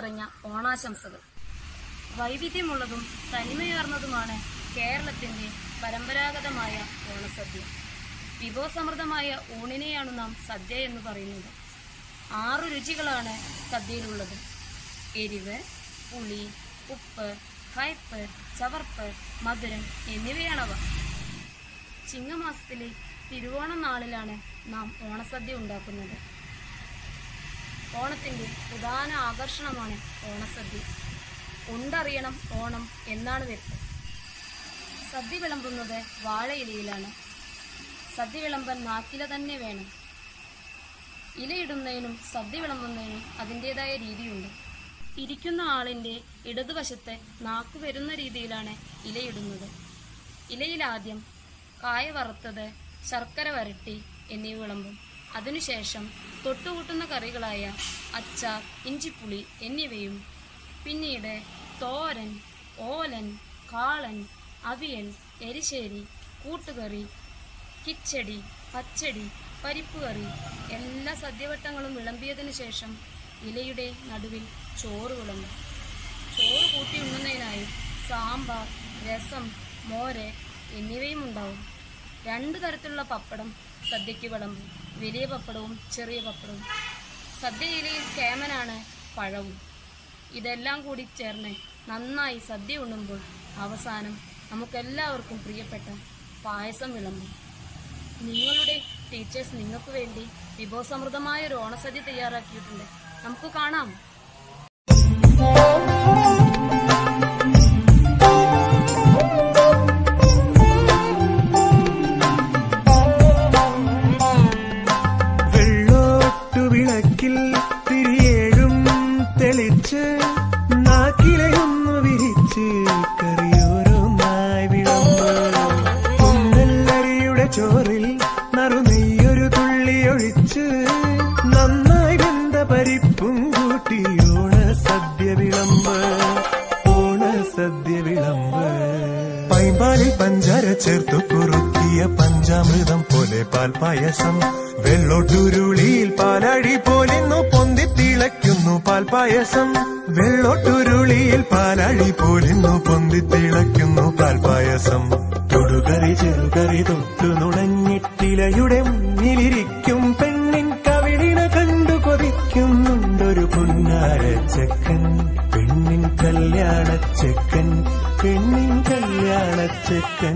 നിറഞ്ഞ ഓണാശംസകൾ വൈവിധ്യമുള്ളതും തനിമയാർന്നതുമാണ് കേരളത്തിന്റെ പരമ്പരാഗതമായ ഓണസദ്യ വിഭവസമൃദ്ധമായ ഊണിനെയാണ് നാം സദ്യ എന്ന് പറയുന്നത് ആറു രുചികളാണ് സദ്യയിലുള്ളത് എരിവ് പുളി ഉപ്പ് കയ്പ് ചവർപ്പ് മധുരം എന്നിവയാണവ ചിങ്ങമാസത്തിലെ തിരുവോണ നാളിലാണ് നാം ഓണസദ്യ ഉണ്ടാക്കുന്നത് ഓണത്തിന്റെ പ്രധാന ആകർഷണമാണ് ഓണസദ്യ ഉണ്ടറിയണം ഓണം എന്നാണ് വരുന്നത് സദ്യ വിളമ്പുന്നത് വാഴയിലയിലാണ് സദ്യ വിളമ്പാൻ നാക്കില തന്നെ വേണം ഇലയിടുന്നതിനും സദ്യ വിളമ്പുന്നതിനും അതിൻ്റെതായ രീതിയുണ്ട് ഇരിക്കുന്ന ആളിന്റെ ഇടതുവശത്ത് നാക്ക് വരുന്ന രീതിയിലാണ് ഇലയിടുന്നത് ഇലയിൽ ആദ്യം കായ വറുത്തത് ശർക്കര വരട്ടി എന്നിവ വിളമ്പും അതിനുശേഷം തൊട്ടുകൂട്ടുന്ന കറികളായ അച്ചാർ ഇഞ്ചിപ്പുളി എന്നിവയും പിന്നീട് തോരൻ ഓലൻ കാളൻ അവിയൽ എരിശ്ശേരി കൂട്ടുകറി കിച്ചടി പച്ചടി പരിപ്പ് കറി എല്ലാ സദ്യവട്ടങ്ങളും വിളമ്പിയതിനു ശേഷം ഇലയുടെ നടുവിൽ ചോറ് വിളമ്പും ചോറ് കൂട്ടി ഉണ്ണുന്നതിനായി സാമ്പാർ രസം മോര് എന്നിവയും ഉണ്ടാവും രണ്ടു തരത്തിലുള്ള പപ്പടം സദ്യയ്ക്ക് വിളമ്പും വലിയ പപ്പടവും ചെറിയ പപ്പടവും സദ്യയിലയിൽ കേമനാണ് പഴവും ഇതെല്ലാം കൂടി ചേർന്ന് നന്നായി സദ്യ ഉണ്ണുമ്പോൾ അവസാനം നമുക്കെല്ലാവർക്കും പ്രിയപ്പെട്ട പായസം വിളമ്പും നിങ്ങളുടെ ടീച്ചേഴ്സ് നിങ്ങൾക്ക് വേണ്ടി വിഭവസമൃദ്ധമായ ഒരു ഓണസദ്യ തയ്യാറാക്കിയിട്ടുണ്ട് നമുക്ക് കാണാം വെള്ളോട്ടു വിളക്കിൽ തിരിയേഴും തെളിച്ച് നാക്കിലയൊന്നു വിരിച്ച് കറിയോരോന്നായി വിളമ്പ് കുന്നല്ലരിയുടെ ചോറിൽ നറുനെയ്യൊരു തുള്ളി ഒഴിച്ച് നന്നായി വെന്ത പരിപ്പും കൂട്ടി ഓണ സദ്യ വിളമ്പ് ഓണ സദ്യ വിളമ്പ് പൈമ്പാലിൽ പഞ്ചാര ചേർത്തു കുറുക്കിയ പഞ്ചാമൃതം പോലെ പാൽപായസം വെള്ളോട്ടുരുളിയിൽ പാലടി പോലിന്നു പൊന്തി തിളയ്ക്കുന്നു പാൽപായസം വെള്ളോട്ടുരുളിയിൽ പാലടി പോലിന്നു പൊന്തി തിളയ്ക്കുന്നു പാൽപായസം തൊടുകറി ചെറുകറി തൊട്ടു നുണഞ്ഞിട്ടിലയുടെ മുന്നിലിരിക്കും പെണ്ണിൻ കവിളിന കണ്ടു കൊതിക്കുന്നുണ്ടൊരു പുന്നാര ചെക്കൻ പെണ്ണിൻ കല്യാണച്ചെക്കൻ പെണ്ണിൻ കല്യാണച്ചെക്കൻ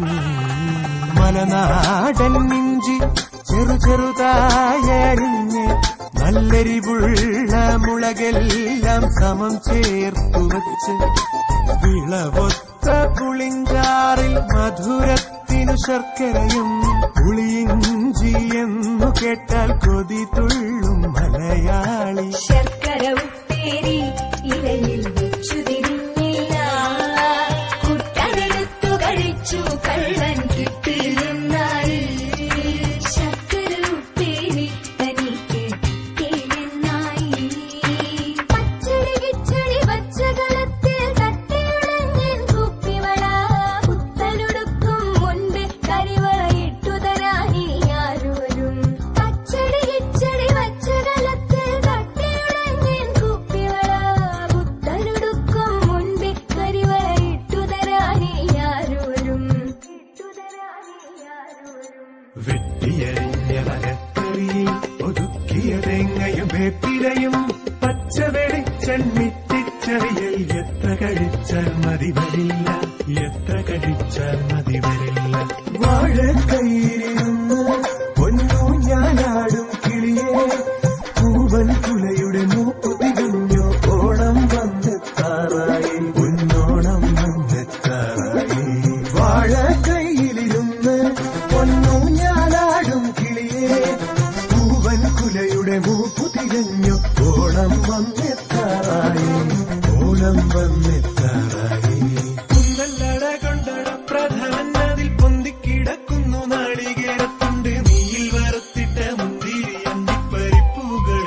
മലനാടൻ ഇഞ്ചി ചെറു ചെറുതായരിഞ്ഞ് നല്ലെരിവുള്ള മുളകെല്ലാം സമം ചേർത്തു വച്ച് വിളവൊത്ത പുളിഞ്ചാറിൽ മധുരത്തിനു ശർക്കരയും പുളിയിഞ്ചി എന്നു കേട്ടാൽ കൊതി തുള്ളും മലയാളി ശർക്കര ഉപ്പേരി ഇലയിൽ വെച്ചു തിരിഞ്ഞില്ല കുട്ടനെടുത്തു കഴിച്ചു കള്ളൻ കിട്ടില്ലെന്നാൽ ശർക്കര ഉപ്പേരി തനിക്ക് കിട്ടില്ലെന്നായി പച്ചടി കിച്ചടി പച്ചകളത്തിൽ തട്ടിയുടഞ്ഞൻ കുപ്പിവള പുത്തനുടുക്കും മുൻപ് കരിവളയിട്ടു തരാനി ആരോരും പച്ചടി കിച്ചടി പച്ചകളത്തിൽ തട്ടിയുടഞ്ഞൻ കുപ്പിവള പുത്തനുടുക്കും മുൻപ് കരിവളയിട്ടു തരാനി ആരോരും ഇട്ടു തരാനി ആരോരും വെട്ടിയരിഞ്ഞ മരക്കറിയിൽ ഒതുക്കിയ തേങ്ങയും വേപ്പിലയും പച്ച വെളിച്ചെണ്ണിത്തിച്ചറിയൽ എത്ര കഴിച്ചാൽ മതി വരില്ല എത്ര കഴിച്ചാൽ മതി വരില്ല വാഴക്കൈയിലിരുന്ന് പൊന്നു ഞാനാടും കിളിയെ പൂവൻ കുലയുടെ മൂപ്പു തികഞ്ഞു ഓണം വന്നെത്താറായി പൊന്നോണം വന്നെത്താറായി വാഴക്കൈയിലിരുന്ന് പൊന്നു ഞാനാടും കിളിയെ പൂവൻ കുലയുടെ മൂപ്പു തികഞ്ഞു ഓണം വന്നെത്താറായി ഓണം വന്നെത്താറായി കുന്നല്ലട കൊണ്ടട പ്രധാന അതിൽ പൊന്തിക്കിടക്കുന്നു നാളികേരത്തുണ്ട് നീയിൽ വറുത്തിട്ട മുന്തിരി അന്തിപ്പരിപ്പുകൾ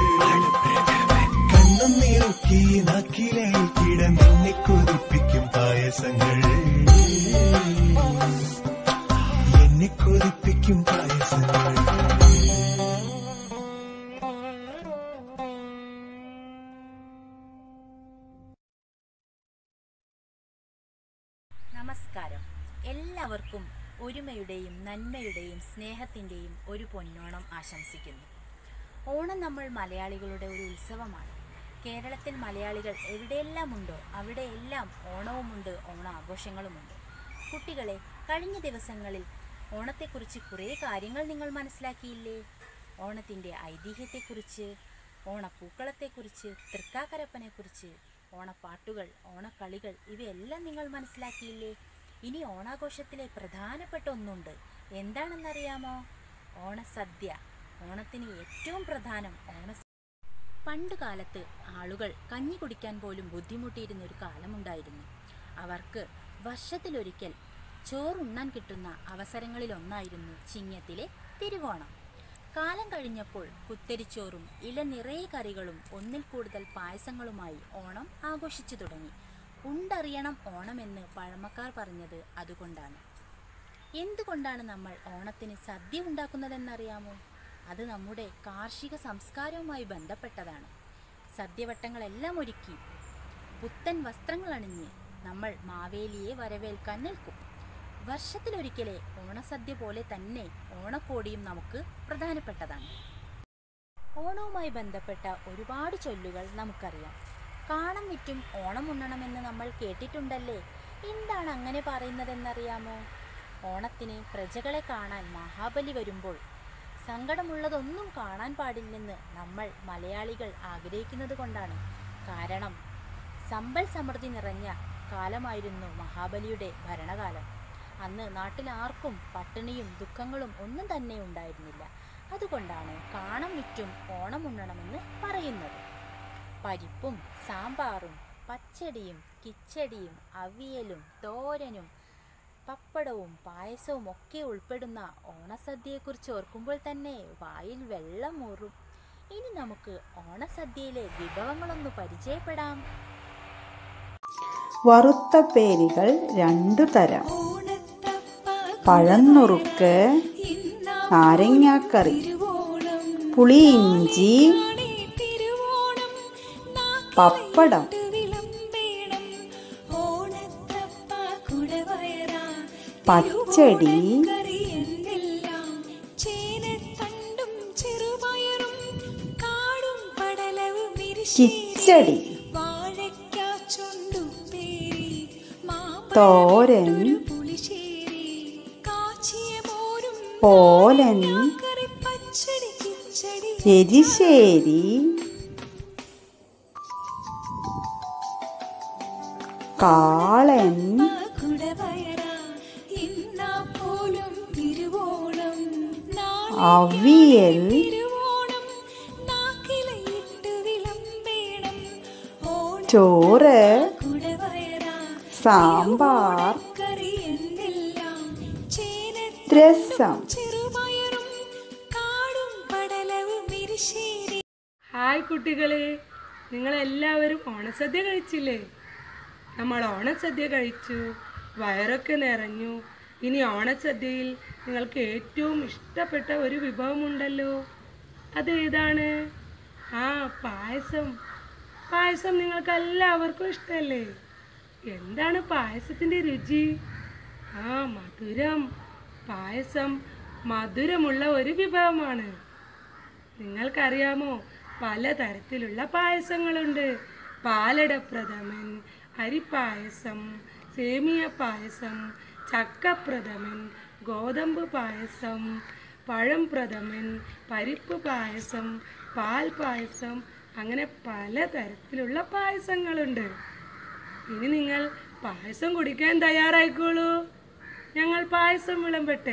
കണ്ണും നിറക്കി നാക്കിലെ കിടന്നെന്നെ കൊതിപ്പിക്കും പായസങ്ങൾ എന്നെ കൊതിപ്പിക്കും പായസങ്ങൾ നമസ്കാരം എല്ലാവർക്കും ഒരുമയുടെയും നന്മയുടെയും സ്നേഹത്തിൻ്റെയും ഒരു പൊന്നോണം ആശംസിക്കുന്നു ഓണം നമ്മൾ മലയാളികളുടെ ഒരു ഉത്സവമാണ് കേരളത്തിൽ മലയാളികൾ എവിടെയെല്ലാം ഉണ്ടോ അവിടെയെല്ലാം ഓണവുമുണ്ട് ഓണാഘോഷങ്ങളുമുണ്ട് കുട്ടികളെ കഴിഞ്ഞ ദിവസങ്ങളിൽ ഓണത്തെക്കുറിച്ച് കുറേ കാര്യങ്ങൾ നിങ്ങൾ മനസ്സിലാക്കിയില്ലേ ഓണത്തിൻ്റെ ഐതിഹ്യത്തെക്കുറിച്ച് ഓണപ്പൂക്കളത്തെക്കുറിച്ച് തൃക്കാക്കരപ്പനെക്കുറിച്ച് ഓണപ്പാട്ടുകൾ ഓണക്കളികൾ ഇവയെല്ലാം നിങ്ങൾ മനസ്സിലാക്കിയില്ലേ ഇനി ഓണാഘോഷത്തിലെ പ്രധാനപ്പെട്ട ഒന്നുണ്ട് എന്താണെന്നറിയാമോ ഓണസദ്യ ഓണത്തിന് ഏറ്റവും പ്രധാനം ഓണ പണ്ട് കാലത്ത് ആളുകൾ കഞ്ഞി കുടിക്കാൻ പോലും ബുദ്ധിമുട്ടിയിരുന്ന ഒരു കാലമുണ്ടായിരുന്നു അവർക്ക് വർഷത്തിലൊരിക്കൽ ചോറുണ്ണാൻ കിട്ടുന്ന അവസരങ്ങളിലൊന്നായിരുന്നു ചിങ്ങത്തിലെ തിരുവോണം കാലം കഴിഞ്ഞപ്പോൾ കുത്തരിച്ചോറും ഇല നിറയെ കറികളും ഒന്നിൽ കൂടുതൽ പായസങ്ങളുമായി ഓണം ആഘോഷിച്ചു തുടങ്ങി ഉണ്ടറിയണം ഓണമെന്ന് പഴമക്കാർ പറഞ്ഞത് അതുകൊണ്ടാണ് എന്തുകൊണ്ടാണ് നമ്മൾ ഓണത്തിന് സദ്യ ഉണ്ടാക്കുന്നതെന്നറിയാമോ അത് നമ്മുടെ കാർഷിക സംസ്കാരവുമായി ബന്ധപ്പെട്ടതാണ് സദ്യവട്ടങ്ങളെല്ലാം ഒരുക്കി പുത്തൻ വസ്ത്രങ്ങൾ അണിഞ്ഞ് നമ്മൾ മാവേലിയെ വരവേൽക്കാൻ നിൽക്കും വർഷത്തിലൊരിക്കലെ ഓണസദ്യ പോലെ തന്നെ ഓണക്കോടിയും നമുക്ക് പ്രധാനപ്പെട്ടതാണ് ഓണവുമായി ബന്ധപ്പെട്ട ഒരുപാട് ചൊല്ലുകൾ നമുക്കറിയാം കാണം വിറ്റും ഓണം ഉണ്ണണമെന്ന് നമ്മൾ കേട്ടിട്ടുണ്ടല്ലേ എന്താണ് അങ്ങനെ പറയുന്നതെന്നറിയാമോ ഓണത്തിന് പ്രജകളെ കാണാൻ മഹാബലി വരുമ്പോൾ സങ്കടമുള്ളതൊന്നും കാണാൻ പാടില്ലെന്ന് നമ്മൾ മലയാളികൾ ആഗ്രഹിക്കുന്നത് കൊണ്ടാണ് കാരണം സമ്പൽ സമൃദ്ധി നിറഞ്ഞ കാലമായിരുന്നു മഹാബലിയുടെ ഭരണകാലം അന്ന് നാട്ടിൽ ആർക്കും പട്ടിണിയും ദുഃഖങ്ങളും ഒന്നും തന്നെ ഉണ്ടായിരുന്നില്ല അതുകൊണ്ടാണ് കാണം വിറ്റും ഓണം ഉണ്ണണമെന്ന് പറയുന്നത് പരിപ്പും സാമ്പാറും പച്ചടിയും കിച്ചടിയും അവിയലും തോരനും പപ്പടവും പായസവും ഒക്കെ ഉൾപ്പെടുന്ന ഓണസദ്യയെക്കുറിച്ച് ഓർക്കുമ്പോൾ തന്നെ വായിൽ വെള്ളം ഊറും ഇനി നമുക്ക് ഓണസദ്യയിലെ വിഭവങ്ങളൊന്ന് പരിചയപ്പെടാം വറുത്ത പേരികൾ രണ്ടു തരം പഴന്നുറുക്ക് നാരങ്ങാക്കറി പുളിയിഞ്ചി പപ്പടം പച്ചടി കിച്ചടി തോരൻ ഓലൻ എരിശ്ശേരി കാളൻ അവിയൽ ചോറ് സാമ്പാർ രസം ഹായ് കുട്ടികളെ നിങ്ങളെല്ലാവരും ഓണസദ്യ കഴിച്ചില്ലേ നമ്മൾ ഓണസദ്യ കഴിച്ചു വയറൊക്കെ നിറഞ്ഞു ഇനി ഓണസദ്യയിൽ നിങ്ങൾക്ക് ഏറ്റവും ഇഷ്ടപ്പെട്ട ഒരു വിഭവമുണ്ടല്ലോ അതേതാണ് ആ പായസം പായസം നിങ്ങൾക്ക് എല്ലാവർക്കും ഇഷ്ടമല്ലേ എന്താണ് പായസത്തിൻ്റെ രുചി ആ മധുരം പായസം മധുരമുള്ള ഒരു വിഭവമാണ് നിങ്ങൾക്കറിയാമോ പലതരത്തിലുള്ള പായസങ്ങളുണ്ട് പാലട പ്രഥമൻ അരിപ്പായസം സേമിയ പായസം ചക്കപ്രഥമൻ ഗോതമ്പ് പായസം പഴം പ്രഥമൻ പരിപ്പ് പായസം പാൽ പായസം അങ്ങനെ പലതരത്തിലുള്ള പായസങ്ങളുണ്ട് ഇനി നിങ്ങൾ പായസം കുടിക്കാൻ തയ്യാറായിക്കോളൂ ഞങ്ങൾ പായസം വിളമ്പട്ടെ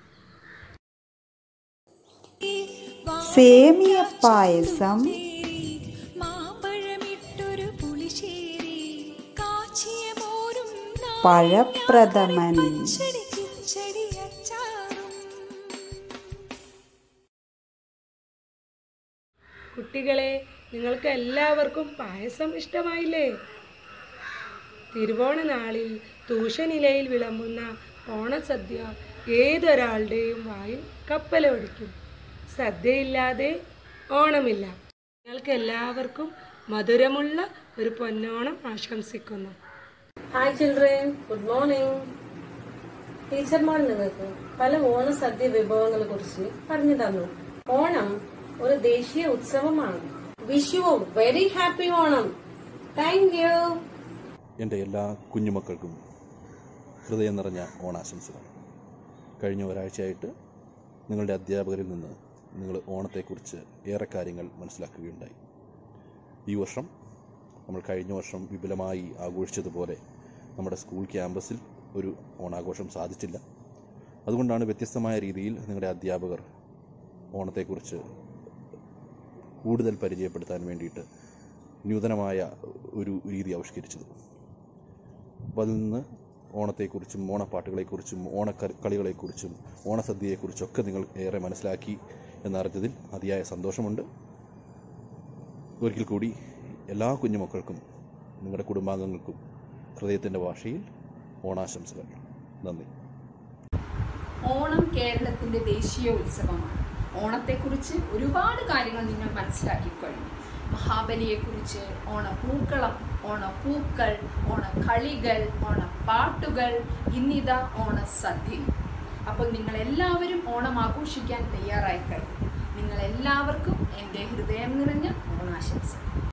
സേമിയ പായസം പഴപ്രഥമൻ കുട്ടികളെ നിങ്ങൾക്ക് എല്ലാവർക്കും പായസം ഇഷ്ടമായില്ലേ തിരുവോണ നാളിൽ തൂഷനിലയിൽ വിളമ്പുന്ന ഓണസദ്യ ഏതൊരാളുടെയും വായിൽ കപ്പലോടിക്കും സദ്യയില്ലാതെ ഓണമില്ല നിങ്ങൾക്ക് എല്ലാവർക്കും മധുരമുള്ള ഒരു പൊന്നോണം ആശംസിക്കുന്നു ഹായ് ചിൽഡ്രൻ ഗുഡ് മോർണിംഗ് ടീച്ചർമാർ നിങ്ങൾക്ക് പല ഓണസദ്യ വിഭവങ്ങളെ കുറിച്ച് പറഞ്ഞു തന്നു ഓണം ഒരു ദേശീയ ഉത്സവമാണ് wish you very happy Onam thank you എൻ്റെ എല്ലാ കുഞ്ഞുമക്കൾക്കും ഹൃദയം നിറഞ്ഞ ഓണാശംസകൾ കഴിഞ്ഞ ഒരാഴ്ചയായിട്ട് നിങ്ങളുടെ അധ്യാപകരിൽ നിന്ന് നിങ്ങൾ ഓണത്തെക്കുറിച്ച് ഏറെ കാര്യങ്ങൾ മനസ്സിലാക്കുകയുണ്ടായി ഈ വർഷം നമ്മൾ കഴിഞ്ഞ വർഷം വിപുലമായി ആഘോഷിച്ചതുപോലെ നമ്മുടെ സ്കൂൾ ക്യാമ്പസിൽ ഒരു ഓണാഘോഷം സാധിച്ചില്ല അതുകൊണ്ടാണ് വ്യത്യസ്തമായ രീതിയിൽ നിങ്ങളുടെ അധ്യാപകർ ഓണത്തെക്കുറിച്ച് കൂടുതൽ പരിചയപ്പെടുത്താൻ വേണ്ടിയിട്ട് നൂതനമായ ഒരു രീതി ആവിഷ്കരിച്ചത് അപ്പോൾ അതിൽ നിന്ന് ഓണത്തെക്കുറിച്ചും ഓണപ്പാട്ടുകളെക്കുറിച്ചും ഓണക്കളികളെക്കുറിച്ചും ഓണസദ്യയെക്കുറിച്ചൊക്കെ നിങ്ങൾ ഏറെ മനസ്സിലാക്കി എന്നറിഞ്ഞതിൽ അതിയായ സന്തോഷമുണ്ട് ഒരിക്കൽ കൂടി എല്ലാ കുഞ്ഞുമക്കൾക്കും നിങ്ങളുടെ കുടുംബാംഗങ്ങൾക്കും ഹൃദയത്തിൻ്റെ ഭാഷയിൽ ഓണാശംസകൾ നന്ദി ഓണം കേരളത്തിന്റെ ദേശീയ ഉത്സവമാണ് ഓണത്തെക്കുറിച്ച് ഒരുപാട് കാര്യങ്ങൾ നിങ്ങൾ മനസ്സിലാക്കി കഴിഞ്ഞു മഹാബലിയെക്കുറിച്ച് ഓണപ്പൂക്കളം ഓണപ്പൂക്കൾ ഓണക്കളികൾ ഓണപ്പാട്ടുകൾ ഇന്നിതാ ഓണസദ്യ അപ്പോൾ നിങ്ങൾ എല്ലാവരും ഓണം ആഘോഷിക്കാൻ തയ്യാറായി കഴിഞ്ഞു നിങ്ങൾ എല്ലാവർക്കും എൻ്റെ ഹൃദയം നിറഞ്ഞ ഓണാശംസ